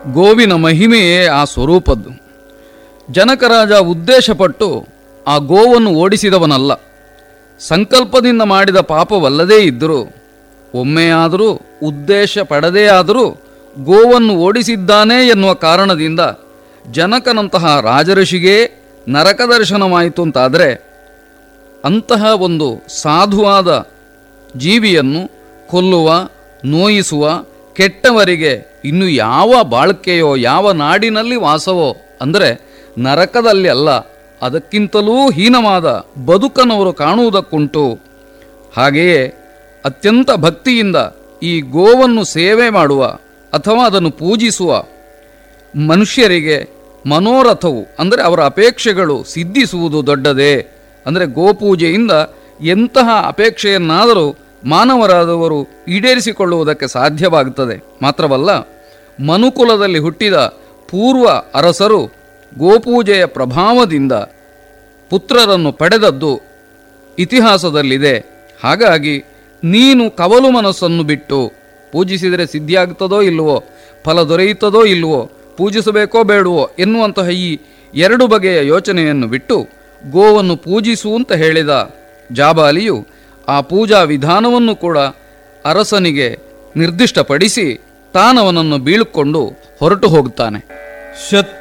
ಗೋವಿನ ಮಹಿಮೆಯೇ ಆ ಸ್ವರೂಪದ್ದು ಜನಕರಾಜ ಉದ್ದೇಶಪಟ್ಟು ಆ ಗೋವನ್ನು ಓಡಿಸಿದವನಲ್ಲ ಸಂಕಲ್ಪದಿಂದ ಮಾಡಿದ ಪಾಪವಲ್ಲದೇ ಇದ್ದರೂ ಒಮ್ಮೆಯಾದರೂ ಉದ್ದೇಶ ಪಡದೇ ಆದರೂ ಗೋವನ್ನು ಓಡಿಸಿದ್ದಾನೆ ಎನ್ನುವ ಕಾರಣದಿಂದ ಜನಕನಂತಹ ರಾಜಋಷಿಗೇ ನರಕ ದರ್ಶನವಾಯಿತು ಅಂತಾದರೆ ಅಂತಹ ಒಂದು ಸಾಧುವಾದ ಜೀವಿಯನ್ನು ಕೊಲ್ಲುವ ನೋಯಿಸುವ ಕೆಟ್ಟವರಿಗೆ ಇನ್ನು ಯಾವ ಬಾಳ್ಕೆಯೋ ಯಾವ ನಾಡಿನಲ್ಲಿ ವಾಸವೋ ಅಂದರೆ ನರಕದಲ್ಲಿ ಅಲ್ಲ ಅದಕ್ಕಿಂತಲೂ ಹೀನವಾದ ಬದುಕನವರು ಕಾಣುವುದಕ್ಕುಂಟು ಹಾಗೆಯೇ ಅತ್ಯಂತ ಭಕ್ತಿಯಿಂದ ಈ ಗೋವನ್ನು ಸೇವೆ ಮಾಡುವ ಅಥವಾ ಅದನ್ನು ಪೂಜಿಸುವ ಮನುಷ್ಯರಿಗೆ ಮನೋರಥವು ಅಂದರೆ ಅವರ ಅಪೇಕ್ಷೆಗಳು ಸಿದ್ಧಿಸುವುದು ದೊಡ್ಡದೇ ಅಂದರೆ ಗೋಪೂಜೆಯಿಂದ ಎಂತಹ ಅಪೇಕ್ಷೆಯನ್ನಾದರೂ ಮಾನವರಾದವರು ಈಡೇರಿಸಿಕೊಳ್ಳುವುದಕ್ಕೆ ಸಾಧ್ಯವಾಗುತ್ತದೆ ಮಾತ್ರವಲ್ಲ ಮನುಕುಲದಲ್ಲಿ ಹುಟ್ಟಿದ ಪೂರ್ವ ಅರಸರು ಗೋಪೂಜೆಯ ಪ್ರಭಾವದಿಂದ ಪುತ್ರರನ್ನು ಪಡೆದದ್ದು ಇತಿಹಾಸದಲ್ಲಿದೆ ಹಾಗಾಗಿ ನೀನು ಕವಲು ಮನಸ್ಸನ್ನು ಬಿಟ್ಟು ಪೂಜಿಸಿದರೆ ಸಿದ್ಧಿಯಾಗುತ್ತದೋ ಇಲ್ಲವೋ ಫಲ ದೊರೆಯುತ್ತದೋ ಇಲ್ಲವೋ ಪೂಜಿಸಬೇಕೋ ಬೇಡವೋ ಎನ್ನುವಂತಹ ಈ ಎರಡು ಬಗೆಯ ಯೋಚನೆಯನ್ನು ಬಿಟ್ಟು ಗೋವನ್ನು ಪೂಜಿಸು ಅಂತ ಹೇಳಿದ ಜಾಬಾಲಿಯು ಆ ಪೂಜಾ ವಿಧಾನವನ್ನು ಕೂಡ ಅರಸನಿಗೆ ನಿರ್ದಿಷ್ಟಪಡಿಸಿ ತಾನವನನ್ನು ಬೀಳ್ಕೊಂಡು ಹೊರಟು ಹೋಗುತ್ತಾನೆ ಶತ್